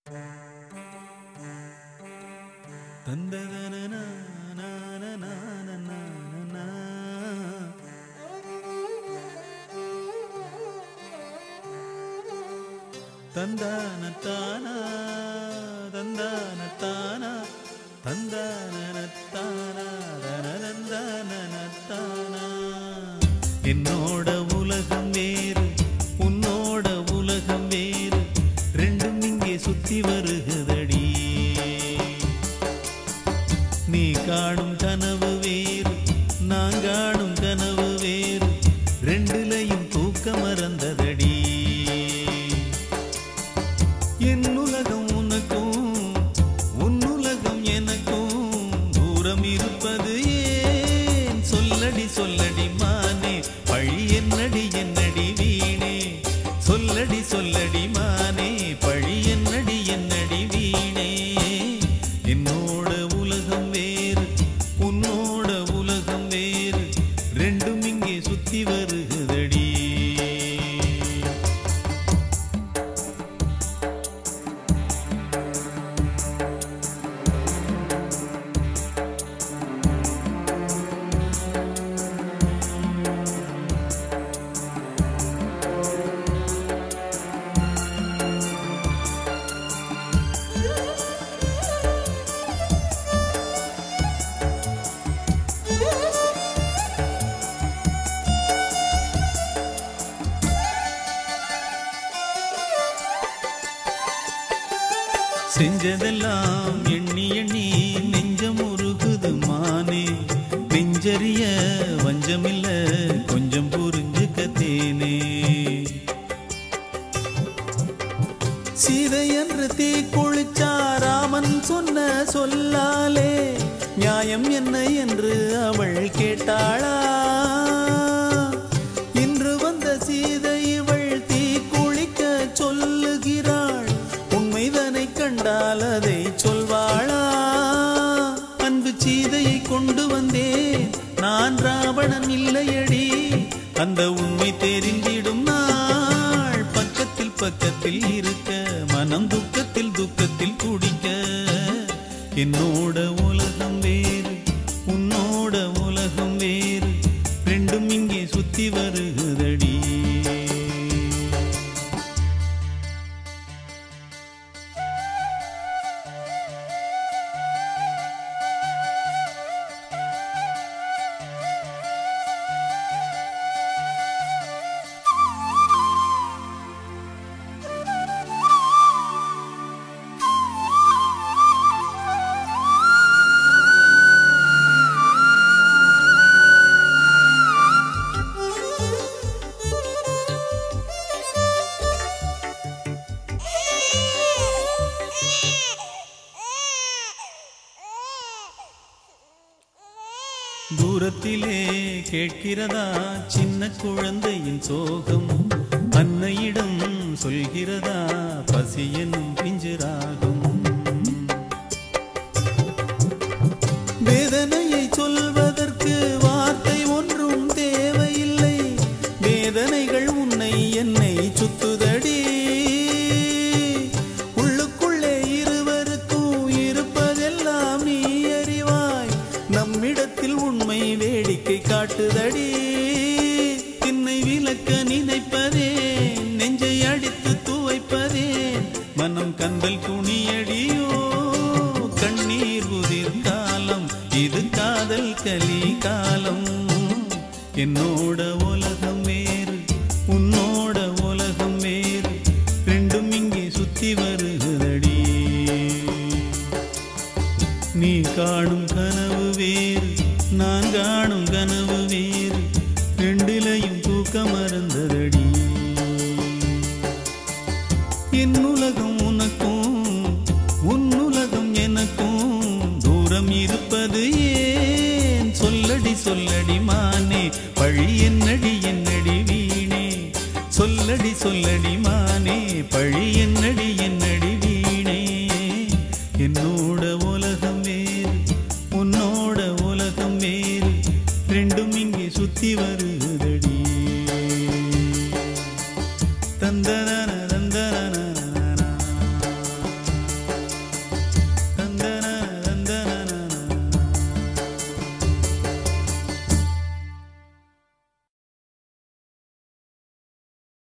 தந்தான தானா தந்தான தானா தந்தான தானா தனதந்தான தானா என்னோட உலகம் வேறு உன்னோட உலகம் வேறு ரெண்டும் இங்கே சுத்தி வருகுதடி நீ காணும் கனவு வேறு நான் காணும் கனவு வேறு ரெண்டுலையும் தூக்க மறந்ததடி என் உலகம் உனக்கும் உன் உலகம் எனக்கும் தூரம் இருப்பது ஏன் சொல்லடி சொல்லடி மானே பழி என்னடி என்னடி வீணே சொல்லடி சொல்லடி மானே பழி என்னடி என்னடி வீணே என்னோட உலகம் வேறு உன்னோட உலகம் வேறு ரெண்டும் இங்கே சுத்தி வருகுதடி செஞ்சதெல்லாம் எண்ணி எண்ணி நெஞ்சம் உருகுது மானே நெஞ்சறிய வஞ்சமில்ல கொஞ்சம் புரிஞ்சுக்க தேனே சீதை என்று தீ குளிச்சா ராமன் சொன்ன சொல்லாலே நியாயம் என்ன என்று அவள் கேட்டாளா இன்று வந்த சீதை இவள் தீ குளிக்க சொல்லுகிறாள் உண்மைதனை கண்டால் அதை சொல்வாளா அன்பு சீதையை கொண்டு வந்தேன் நான் ராவணன் இல்லையடி அந்த உண்மை தெரிந்திடும் நாள் பக்கத்தில் பக்கத்தில் இருக்க மனம் துக்கத்தில் துக்கத்தில் குடிக்க என்னோட உலகம் வேறு உன்னோட உலகம் வேறு ரெண்டும் இங்கே சுத்தி வருகுதடி தூரத்திலே கேட்கிறதா சின்ன குழந்தையின் சோகம் அன்னையிடம் சொல்கிறதா பசி என்னும் பிஞ்சிராகும் வேதனையை சொல்வதற்கு வார்த்தை ஒன்றும் தேவையில்லை வேதனைகள் உன்னை என்னை சுத்துதடி உள்ளுக்குள்ளே இருவருக்கும் இருப்பதெல்லாம் நீ அறிவாய் நம்மிடத்தில் உண்மை வேடிக்கை காட்டுதடி என்னை விளக்க நினைப்பதே நெஞ்சை அடித்து துவைப்பதே மனம் கந்தல் துணியடியோ கண்ணீர் உதிர் காலம் இது காதல் கலி காலம் என்னோட உலகம் வேறு உன்னோட உலகம் வேறு ரெண்டும் இங்கே சுத்தி வருகுதடி நீ காணும் கனவு வேறு நான் காணும் கனவு வேறு ரெண்டிலையும் தூக்க மறந்ததடி என் உலகம் உனக்கும் உன் உலகம் எனக்கும் தூரம் இருப்பது ஏன் சொல்லடி சொல்லடி மானே பழி என்னடி என்னடி வீணே சொல்லடி சொல்லடி